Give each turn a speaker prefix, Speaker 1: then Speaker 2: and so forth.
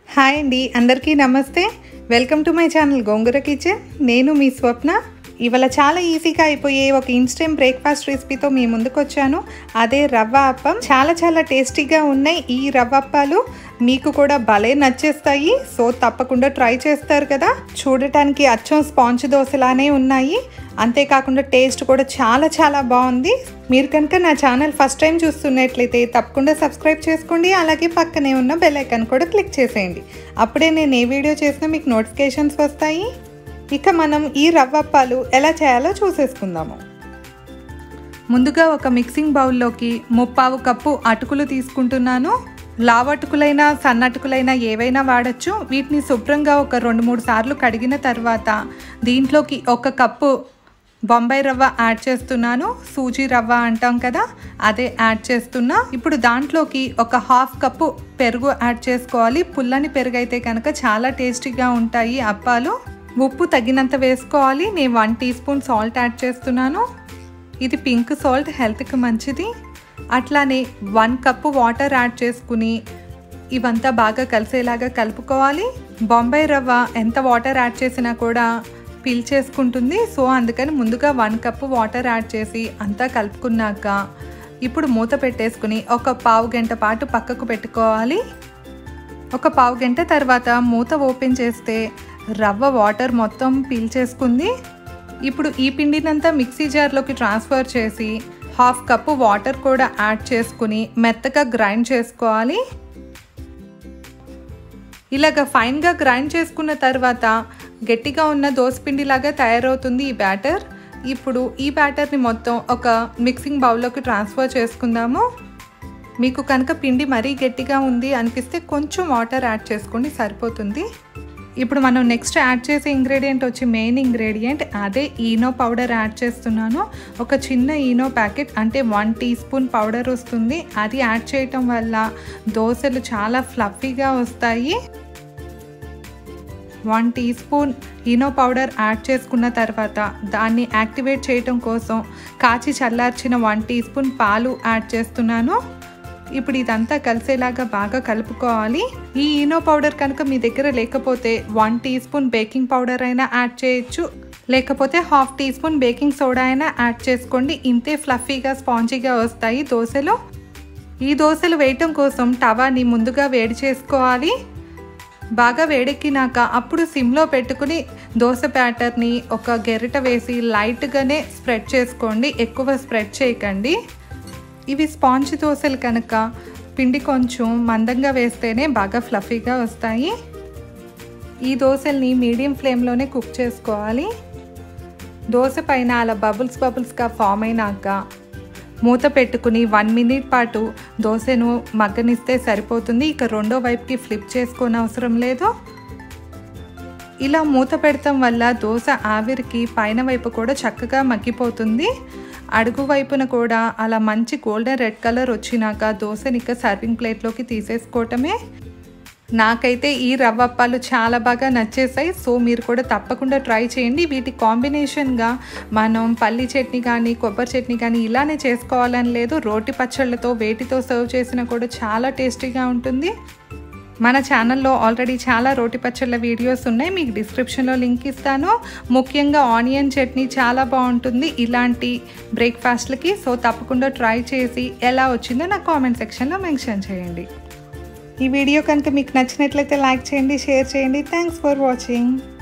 Speaker 1: hi అండి అందరికీ నమస్తే welcome to my channel Gongura kitchen నేను మీ స్వప్న ఇవాళ చాలా ఈజీగా అయిపోయే ఒక ఇన్స్టెంట్ బ్రేక్ఫాస్ట్ రెసిపీతో మీ ముందుకు వచ్చాను అదే రవ్వ అప్పం చాలా చాలా టేస్టీగా ఉన్నాయి ఈ రవ్వ అప్పాలు మీకు కూడా భలే నచ్చేస్తాయి సో తప్పకుండా ట్రై చేస్తారు కదా చూడటానికి అచ్చం స్పాంజ్ దోశలానే ఉన్నాయి అంతేకాకుండా టేస్ట్ కూడా చాలా చాలా బాగుంది మీరు కనుక నా ఛానల్ ఫస్ట్ టైం చూస్తున్నట్లయితే తప్పకుండా సబ్స్క్రైబ్ చేసుకోండి అలాగే పక్కనే ఉన్న బెల్ ఐకాన్ కూడా క్లిక్ చేసేయండి అప్పుడే నేను ఏ వీడియో చేసినా మీకు నోటిఫికేషన్స్ వస్తాయి ఇక మనం ఈ రవ్వప్పాలు ఎలా చేయాలో చూసేసుకుందాము ముందుగా ఒక మిక్సింగ్ బౌల్లోకి ముప్పావు కప్పు అటుకులు తీసుకుంటున్నాను లావటుకులైనా సన్నటుకులైనా ఏవైనా వాడచ్చు వీటిని శుభ్రంగా ఒక రెండు మూడు సార్లు కడిగిన తర్వాత దీంట్లోకి ఒక కప్పు బొంబాయి రవ్వ యాడ్ చేస్తున్నాను సూజీ రవ్వ అంటాం కదా అదే యాడ్ చేస్తున్నా ఇప్పుడు దాంట్లోకి ఒక హాఫ్ కప్పు పెరుగు యాడ్ చేసుకోవాలి పుల్లని పెరుగు అయితే కనుక చాలా టేస్టీగా ఉంటాయి అప్పాలు ఉప్పు తగినంత వేసుకోవాలి నేను one teaspoon salt add చేస్తున్నాను ఇది పింక్ సాల్ట్ హెల్త్కి మంచిది అట్లానే వన్ కప్పు వాటర్ యాడ్ చేసుకుని ఇవంతా బాగా కలిసేలాగా కలుపుకోవాలి బొంబాయి రవ్వ ఎంత వాటర్ యాడ్ చేసినా కూడా పీల్చేసుకుంటుంది సో అందుకని ముందుగా వన్ కప్పు వాటర్ యాడ్ చేసి అంతా కలుపుకున్నాక ఇప్పుడు మూత పెట్టేసుకుని ఒక పావు గంట పాటు పక్కకు పెట్టుకోవాలి ఒక పావు గంట తర్వాత మూత ఓపెన్ చేస్తే రవ్వ వాటర్ మొత్తం పీల్చేసుకుంది ఇప్పుడు ఈ పిండినంతా మిక్సీ జార్లోకి ట్రాన్స్ఫర్ చేసి హాఫ్ కప్పు వాటర్ కూడా యాడ్ చేసుకుని మెత్తగా గ్రైండ్ చేసుకోవాలి ఇలాగ ఫైన్గా గ్రైండ్ చేసుకున్న తర్వాత గట్టిగా ఉన్న దోసపిండిలాగా తయారవుతుంది ఈ బ్యాటర్ ఇప్పుడు ఈ బ్యాటర్ని మొత్తం ఒక మిక్సింగ్ బౌల్లోకి ట్రాన్స్ఫర్ చేసుకుందాము మీకు కనుక పిండి మరీ గట్టిగా ఉంది అనిపిస్తే కొంచెం వాటర్ యాడ్ చేసుకోండి సరిపోతుంది ఇప్పుడు మనం నెక్స్ట్ యాడ్ చేసే ఇంగ్రీడియంట్ వచ్చి మెయిన్ ఇంగ్రీడియంట్ అదే ఈనో పౌడర్ యాడ్ చేస్తున్నాను ఒక చిన్న ఈనో ప్యాకెట్ అంటే వన్ టీ స్పూన్ పౌడర్ వస్తుంది అది యాడ్ చేయటం వల్ల దోశలు చాలా ఫ్లఫీగా వస్తాయి one teaspoon Eno powder add చేసుకున్న తర్వాత దాన్ని యాక్టివేట్ చేయటం కోసం కాచి చల్లార్చిన వన్ టీ స్పూన్ పాలు యాడ్ చేస్తున్నాను ఇప్పుడు ఇదంతా కలిసేలాగా బాగా కలుపుకోవాలి ఈ ఈనో పౌడర్ కనుక మీ దగ్గర లేకపోతే one teaspoon baking powder అయినా యాడ్ చేయొచ్చు లేకపోతే half teaspoon baking soda అయినా యాడ్ చేసుకోండి ఇంతే ఫ్లఫీగా స్పాంజీగా వస్తాయి దోశలు ఈ దోశలు వేయటం కోసం టవాని ముందుగా వేడి చేసుకోవాలి బాగా వేడెక్కినాక అప్పుడు సిమ్లో పెట్టుకుని దోశ బ్యాటర్ని ఒక గెరిట వేసి లైట్గానే స్ప్రెడ్ చేసుకోండి ఎక్కువ స్ప్రెడ్ చేయకండి ఇవి స్పాంజ్ దోశలు కనుక పిండి కొంచెం మందంగా వేస్తేనే బాగా ఫ్లఫీగా వస్తాయి ఈ దోశల్ని మీడియం ఫ్లేమ్లోనే కుక్ చేసుకోవాలి దోశ పైన అలా బబుల్స్ బబుల్స్గా ఫామ్ అయినాక మూత పెట్టుకుని వన్ మినిట్ పాటు దోశను మగ్గనిస్తే సరిపోతుంది ఇక రెండో వైపుకి ఫ్లిప్ చేసుకోని అవసరం లేదు ఇలా మూత పెడతాం వల్ల దోశ ఆవిరికి పైన వైపు కూడా చక్కగా మగ్గిపోతుంది అడుగు వైపున కూడా అలా మంచి గోల్డెన్ రెడ్ కలర్ వచ్చినాక దోశని ఇక సర్వింగ్ ప్లేట్లోకి తీసేసుకోవటమే నాకైతే ఈ రవ్వప్పాలు చాలా బాగా నచ్చేసాయి సో మీరు కూడా తప్పకుండా ట్రై చేయండి వీటి కాంబినేషన్గా మనం పల్లి చట్నీ కానీ కొబ్బరి చట్నీ కానీ ఇలానే చేసుకోవాలని లేదు రోటి పచ్చళ్ళతో వేటితో సర్వ్ చేసినా కూడా చాలా టేస్టీగా ఉంటుంది మన ఛానల్లో ఆల్రెడీ చాలా రోటి పచ్చళ్ళ వీడియోస్ ఉన్నాయి మీకు డిస్క్రిప్షన్లో లింక్ ఇస్తాను ముఖ్యంగా ఆనియన్ చట్నీ చాలా బాగుంటుంది ఇలాంటి బ్రేక్ఫాస్ట్లకి సో తప్పకుండా ట్రై చేసి ఎలా వచ్చిందో నా కామెంట్ సెక్షన్లో మెన్షన్ చేయండి ఈ వీడియో కనుక మీకు నచ్చినట్లయితే లైక్ చేయండి షేర్ చేయండి థ్యాంక్స్ ఫర్ వాచింగ్